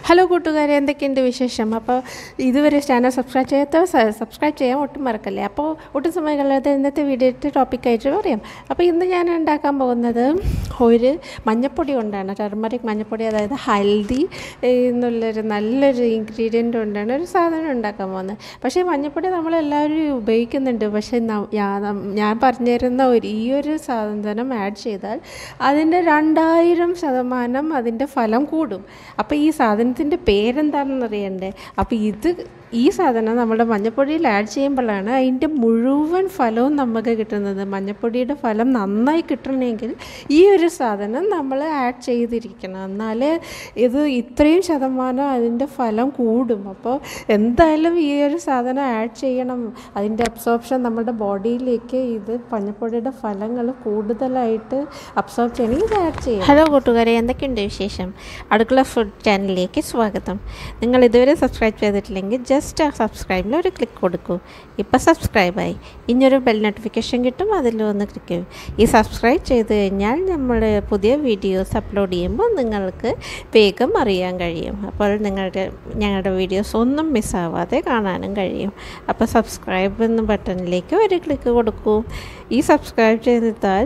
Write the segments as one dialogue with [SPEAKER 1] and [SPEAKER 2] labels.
[SPEAKER 1] hello കൂട്ടുകാരെ എന്തൊക്കെയുണ്ട് വിശേഷം അപ്പോൾ ഇതുവരെ ചാനൽ സബ്സ്ക്രൈബ് ചെയ്യാത്ത സബ്സ്ക്രൈബ് ചെയ്യാൻ ഒട്ടും മറക്കല്ലേ അപ്പോൾ ഒട്ടും സമയം കളയാതെ ഇന്നത്തെ വീഡിയോയുടെ ടോപ്പിക്കായിട്ട് പറയാം അപ്പോൾ ഇന്ന് ഞാൻ ഉണ്ടാക്കാൻ പോകുന്നത് ഒരു മഞ്ഞപ്പൊടി കൊണ്ടാണ് ടെർമറിക് മഞ്ഞപ്പൊടി അതായത് ഹൽദി എന്നുള്ളൊരു നല്ലൊരു ഇൻഗ്രീഡിയൻ്റ് കൊണ്ടാണ് ഒരു സാധനം ഉണ്ടാക്കാൻ പോകുന്നത് പക്ഷേ ഈ മഞ്ഞപ്പൊടി നമ്മളെല്ലാവരും ഉപയോഗിക്കുന്നുണ്ട് പക്ഷേ ന- ഞാൻ- ഞാൻ പറഞ്ഞു തരുന്ന ഒരു ഈ ഒരു സാധനം ആഡ് ചെയ്താൽ അതിൻ്റെ രണ്ടായിരം ശതമാനം അതിൻ്റെ ഫലം കൂടും അപ്പോൾ ഈ സാധനത്തിൻ്റെ പേരെന്താണെന്ന് അറിയണ്ടേ അപ്പോൾ ഇത് ഈ സാധനം നമ്മുടെ മഞ്ഞപ്പൊടിയിൽ ആഡ് ചെയ്യുമ്പോഴാണ് അതിൻ്റെ മുഴുവൻ ഫലവും നമുക്ക് കിട്ടുന്നത് മഞ്ഞപ്പൊടിയുടെ ഫലം നന്നായി കിട്ടണമെങ്കിൽ ഈ ഒരു സാധനം നമ്മൾ ആഡ് ചെയ്തിരിക്കണം എന്നാലേ ഇത് ഇത്രയും ശതമാനം അതിൻ്റെ ഫലം കൂടും അപ്പോൾ എന്തായാലും ഈ ഒരു സാധനം ആഡ് ചെയ്യണം അതിൻ്റെ അബ്സോർപ്ഷൻ നമ്മുടെ ബോഡിയിലേക്ക് ഇത് മഞ്ഞപ്പൊടിയുടെ ഫലങ്ങൾ കൂടുതലായിട്ട് അബ്സോർബ് ചെയ്യണമെങ്കിൽ ഇത് ആഡ് ചെയ്യണം ഹലോ കൂട്ടുകാരെ എന്തൊക്കെയുണ്ട് വിശേഷം അടുക്കള ഫുഡ് ചാനലിലേക്ക് സ്വാഗതം നിങ്ങൾ ഇതുവരെ സബ്സ്ക്രൈബ് ചെയ്തിട്ടില്ലെങ്കിൽ ജസ്റ്റ് ആ സബ്സ്ക്രൈബിൽ ഒരു ക്ലിക്ക് കൊടുക്കൂ ഇപ്പോൾ സബ്സ്ക്രൈബായി ഇനിയൊരു ബെൽ നോട്ടിഫിക്കേഷൻ കിട്ടും അതിൽ ഒന്ന് ക്ലിക്ക് ചെയ്യും ഈ സബ്സ്ക്രൈബ് ചെയ്ത് കഴിഞ്ഞാൽ നമ്മൾ പുതിയ വീഡിയോസ് അപ്ലോഡ് ചെയ്യുമ്പോൾ നിങ്ങൾക്ക് വേഗം അറിയാൻ കഴിയും അപ്പോൾ നിങ്ങളുടെ ഞങ്ങളുടെ വീഡിയോസ് ഒന്നും മിസ്സാവാതെ കാണാനും കഴിയും അപ്പോൾ സബ്സ്ക്രൈബ് എന്ന ബട്ടണിലേക്ക് ഒരു ക്ലിക്ക് കൊടുക്കൂ ഈ സബ്സ്ക്രൈബ് ചെയ്താൽ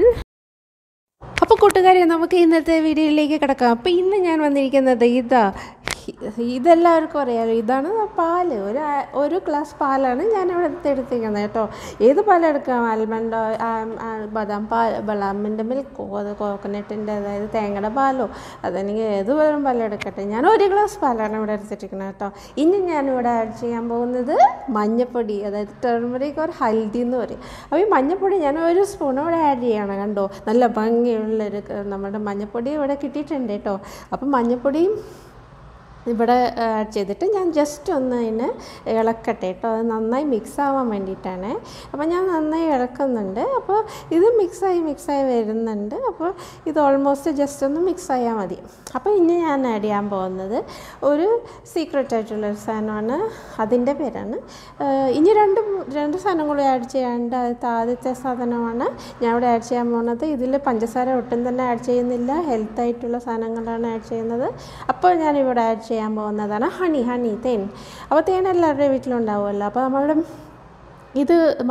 [SPEAKER 1] അപ്പോൾ കൂട്ടുകാരെ നമുക്ക് ഇന്നത്തെ വീഡിയോയിലേക്ക് കിടക്കാം അപ്പോൾ ഇന്ന് ഞാൻ വന്നിരിക്കുന്നത് ഇതാ ഇതെല്ലാവർക്കും അറിയാലോ ഇതാണ് പാല് ഒരു ആ- ഒരു ഗ്ലാസ് പാലാണ് ഞാൻ ഇവിടെ എടുത്തിരിക്കുന്നത് കേട്ടോ ഏത് പാലും എടുക്കാം ആൽമണ്ട് ബദാം പാൽ ബളാമിൻ്റെ മിൽക്കോ അത് കോക്കനട്ടിൻ്റെ അതായത് തേങ്ങയുടെ പാലോ അതല്ലെങ്കിൽ ഏത് വേറും പാലും എടുക്കട്ടെ ഞാൻ ഒരു ഗ്ലാസ് പാലാണ് ഇവിടെ എടുത്തിരിക്കുന്നത് കേട്ടോ ഇനി ഞാനിവിടെ ആഡ് ചെയ്യാൻ പോകുന്നത് മഞ്ഞപ്പൊടി അതായത് ടെർമറിക് ഒരു ഹൽദി എന്ന് പറയും അപ്പോൾ ഈ മഞ്ഞപ്പൊടി ഞാൻ ഒരു സ്പൂൺ ഇവിടെ ആഡ് ചെയ്യണം കണ്ടോ നല്ല ഭംഗിയുള്ളൊരു ക- നമ്മുടെ മഞ്ഞപ്പൊടി ഇവിടെ കിട്ടിയിട്ടുണ്ട് കേട്ടോ അപ്പം മഞ്ഞപ്പൊടിയും ഇവിടെ ആഡ് ചെയ്തിട്ട് ഞാൻ ജസ്റ്റ് ഒന്ന് അതിനെ ഇളക്കട്ടെ കേട്ടോ അത് നന്നായി മിക്സ് ആവാൻ വേണ്ടിയിട്ടാണ് അപ്പോൾ ഞാൻ നന്നായി ഇളക്കുന്നുണ്ട് അപ്പോൾ ഇത് മിക്സായി മിക്സായി വരുന്നുണ്ട് അപ്പോൾ ഇത് ഓൾമോസ്റ്റ് ജസ്റ്റ് ഒന്ന് മിക്സ് ആയാൽ മതി അപ്പോൾ ഇനി ഞാൻ ആഡ് ചെയ്യാൻ പോകുന്നത് ഒരു സീക്രട്ട് ആയിട്ടുള്ളൊരു സാധനമാണ് അതിൻ്റെ പേരാണ് ഏഹ് ഇനി രണ്ട് മൂ- രണ്ട് സാധനം കൂടി ആഡ് ചെയ്യാണ്ട് അത് ആദ്യത്തെ സാധനമാണ് ഞാൻ ഇവിടെ ആഡ് ചെയ്യാൻ പോകുന്നത് ഇതിൽ പഞ്ചസാര ഒട്ടും തന്നെ ആഡ് ചെയ്യുന്നില്ല ഹെൽത്ത് ആയിട്ടുള്ള സാധനങ്ങളാണ് ആഡ് ചെയ്യുന്നത് അപ്പോൾ ഞാൻ ഇവിടെ ആഡ് ചെയ്യാൻ പോകുന്നതാണ് ഹണി ഹണി തേൻ അപ്പോൾ തേൻ എല്ലാവരുടെയും വീട്ടിലുണ്ടാവുമല്ലോ അപ്പോൾ നമ്മളുടെ ഇത്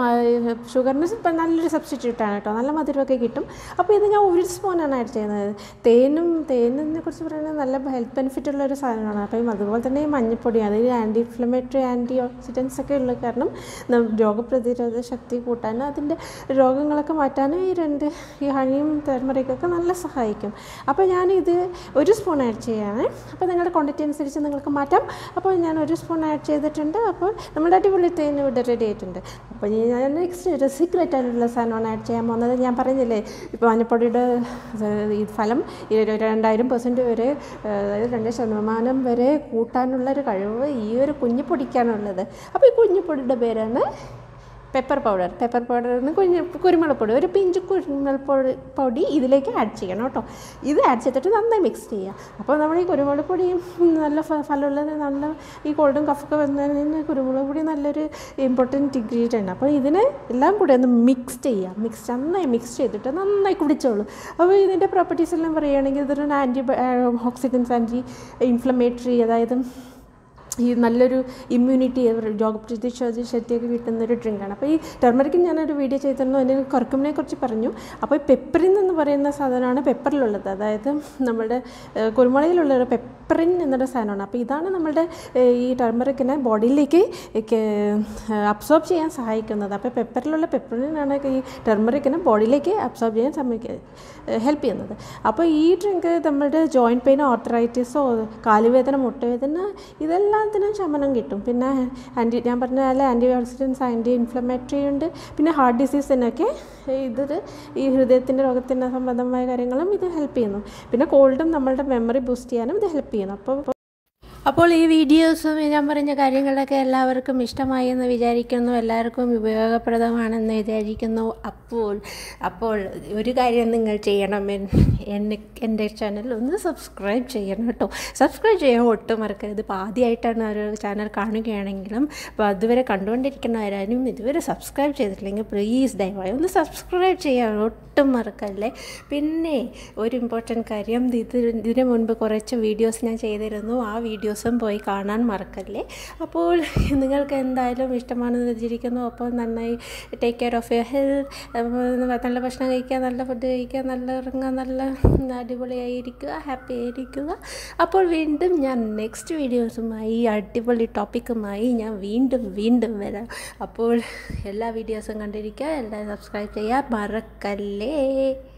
[SPEAKER 1] മ- ഷുഗറിന് ഇപ്പം നല്ലൊരു സബ്സ്റ്റിറ്റ്യൂട്ടാണ് കേട്ടോ നല്ല മധുരമൊക്കെ കിട്ടും അപ്പോൾ ഇത് ഞാൻ ഒരു സ്പൂണാണ് ആഡ് ചെയ്യുന്നത് തേനും തേനിനെ കുറിച്ച് പറയുന്നത് നല്ല ഹെൽത്ത് ബെനിഫിറ്റ് ഉള്ള ഒരു സാധനമാണ് അപ്പം അതുപോലെ തന്നെ ഈ മഞ്ഞപ്പൊടി അതായത് ആൻറ്റി ഇൻഫ്ലമേറ്ററി ആൻറ്റി ഓക്സിഡൻസ് ഒക്കെ ഉള്ള കാരണം നം- രോഗപ്രതിരോധ ശക്തി കൂട്ടാനും അതിൻ്റെ രോഗങ്ങളൊക്കെ മാറ്റാനും ഈ രണ്ട് ഈ ഹണിയും തെർമറിക്കൊക്കെ നല്ല സഹായിക്കും അപ്പോൾ ഞാനിത് ഒരു സ്പൂൺ ആഡ് ചെയ്യാണ് അപ്പോൾ നിങ്ങളുടെ ക്വാണ്ടിറ്റി അനുസരിച്ച് നിങ്ങൾക്ക് മാറ്റാം അപ്പോൾ ഞാൻ ഒരു സ്പൂൺ ആഡ് ചെയ്തിട്ടുണ്ട് അപ്പോൾ നമ്മുടെ അടിപൊളി തേൻ ഇവിടെ റെഡി ആയിട്ടുണ്ട് അപ്പോൾ ഇനി ഞാൻ നെക്സ്റ്റ് ഒരു സീക്രട്ട് ആയിട്ടുള്ള സാധനമാണ് ആഡ് ചെയ്യാൻ പോകുന്നത് ഞാൻ പറഞ്ഞില്ലേ ഇപ്പോൾ മഞ്ഞപ്പൊടിയുടെ ഏഹ്, ഈ ഫലം ഈ ഒരു രണ്ടായിരം പെർസെൻറ്റ് വരെ ഏഹ്, അതായത് രണ്ട് ശതമാനം വരെ കൂട്ടാനുള്ള ഒരു കഴിവ് ഈ ഒരു കുഞ്ഞു പൊടിക്കാനുള്ളത് അപ്പോൾ ഈ കുഞ്ഞു പൊടിയുടെ പേരാണ് പെപ്പർ പൗഡർ പെപ്പർ പൗഡറിന് കുഞ്ഞ് കുരുമുളക് പൊടി ഒരു പിഞ്ച് കുരുമുളക് പൊടി പൊടി ഇതിലേക്ക് ആഡ് ചെയ്യണം കേട്ടോ ഇത് ആഡ് ചെയ്തിട്ട് നന്നായി മിക്സ് ചെയ്യുക അപ്പോൾ നമ്മൾ ഈ കുരുമുളക് പൊടിയും നല്ല ഫ- ഫലമുള്ളത് നല്ല ഈ കോൾഡും കഫൊക്കെ വന്നതിന് കുരുമുളക് പൊടി നല്ലൊരു ഇമ്പോർട്ടൻറ്റ് ഇൻഗ്രീഡിയൻ്റ് അപ്പോൾ ഇതിനെ എല്ലാം കൂടെ ഒന്ന് മിക്സ് ചെയ്യുക മിക്സ് നന്നായി മിക്സ് ചെയ്തിട്ട് നന്നായി കുടിച്ചോളൂ അപ്പോൾ ഇതിൻ്റെ പ്രോപ്പർട്ടീസ് എല്ലാം പറയുകയാണെങ്കിൽ ഇതൊരു ആൻറ്റി ഓക്സിഡൻസ് ആൻറ്റി ഇൻഫ്ലമേറ്ററി അതായത് ഈ നല്ലൊരു ഇമ്മ്യൂണിറ്റി രോഗപ്രതിരോധ ശക്തിയൊക്കെ കിട്ടുന്ന ഒരു ഡ്രിങ്കാണ് അപ്പോൾ ഈ ടെർമറിക്ക് ഞാനൊരു വീഡിയോ ചെയ്തിരുന്നു അതിന് കറുക്കുമിനെ കുറിച്ച് പറഞ്ഞു അപ്പോൾ ഈ പെപ്പറിൻ എന്ന് പറയുന്ന സാധനമാണ് പെപ്പറിലുള്ളത് അതായത് നമ്മുടെ ഏഹ്, കുരുമുളകിലുള്ള ഒരു പെപ്പറിൻ എന്നൊരു സാധനമാണ് അപ്പോൾ ഇതാണ് നമ്മുടെ ഏഹ്, ഈ ടെർമറിക്കിനെ ബോഡിയിലേക്ക് അബ്സോർബ് ചെയ്യാൻ സഹായിക്കുന്നത് അപ്പോൾ പെപ്പറിലുള്ള പെപ്പറിനാണ് ഈ ടെർമറിക്കിനെ ബോഡിയിലേക്ക് അബ്സോർബ് ചെയ്യാൻ സമ്മതിക്കുക ഹെൽപ്പ് ചെയ്യുന്നത് അപ്പോൾ ഈ ഡ്രിങ്ക് നമ്മുടെ ജോയിൻറ്റ് പെയിനോ ഓർത്തറൈറ്റിസോ കാലുവേദന മുട്ടുവേദന ഇതെല്ലാത്തിനും ശമനം കിട്ടും പിന്നെ ആൻറ്റി ഞാൻ പറഞ്ഞ പോലെ ആൻറ്റി ഓക്സിഡൻസ് ആൻറ്റി ഇൻഫ്ലമേറ്ററി ഉണ്ട് പിന്നെ ഹാർട്ട് ഡിസീസിനൊക്കെ ഇത് ഈ ഹൃദയത്തിൻ്റെ രോഗത്തിൻ്റെ സംബന്ധമായ കാര്യങ്ങളും ഇത് ഹെൽപ്പ് ചെയ്യുന്നു പിന്നെ കോൾഡും നമ്മളുടെ മെമ്മറി ബൂസ്റ്റ് ചെയ്യാനും ഇത് ഹെൽപ്പ് ചെയ്യുന്നു അപ്പോൾ അപ്പോൾ ഈ വീഡിയോസും ഞാൻ പറഞ്ഞ കാര്യങ്ങളൊക്കെ എല്ലാവർക്കും ഇഷ്ടമായി എന്ന് വിചാരിക്കുന്നു എല്ലാവർക്കും ഉപയോഗപ്രദമാണെന്ന് വിചാരിക്കുന്നു അപ്പോൾ അപ്പോൾ ഒരു കാര്യം നിങ്ങൾ ചെയ്യണം എൻ- എന്നെ എൻ്റെ ചാനൽ ഒന്ന് സബ്സ്ക്രൈബ് ചെയ്യണം കേട്ടോ സബ്സ്ക്രൈബ് ചെയ്യാൻ ഒട്ടും മറക്കരുത് ഇപ്പോൾ ആദ്യമായിട്ടാണ് ഒരു ചാനൽ കാണുകയാണെങ്കിലും അപ്പോൾ അതുവരെ കണ്ടുകൊണ്ടിരിക്കുന്നവരാരും ഇതുവരെ സബ്സ്ക്രൈബ് ചെയ്തിട്ടില്ലെങ്കിൽ പ്ലീസ് ദയവായി ഒന്ന് സബ്സ്ക്രൈബ് ചെയ്യാൻ ഒട്ടും മറക്കല്ലേ പിന്നെ ഒരു ഇമ്പോർട്ടൻറ്റ് കാര്യം ഇത് ഇതിന് മുൻപ് കുറച്ച് വീഡിയോസ് ഞാൻ ചെയ്തിരുന്നു ആ വീഡിയോസും പോയി കാണാൻ മറക്കല്ലേ അപ്പോൾ നിങ്ങൾക്ക് എന്തായാലും ഇഷ്ടമാണെന്ന് വിചാരിക്കുന്നു അപ്പോൾ നന്നായി take care of your health നല്ല ഭക്ഷണം കഴിക്കുക നല്ല ഫുഡ് കഴിക്കുക നല്ല ഇറങ്ങുക നല്ല അടിപൊളിയായിരിക്കുക ഹാപ്പി ആയിരിക്കുക അപ്പോൾ വീണ്ടും ഞാൻ നെക്സ്റ്റ് വീഡിയോസുമായി അടിപൊളി ടോപ്പിക്കുമായി ഞാൻ വീണ്ടും വീണ്ടും വരാം അപ്പോൾ എല്ലാ വീഡിയോസും കണ്ടിരിക്കുക എല്ലാം സബ്സ്ക്രൈബ് ചെയ്യുക മറക്കല്ലേ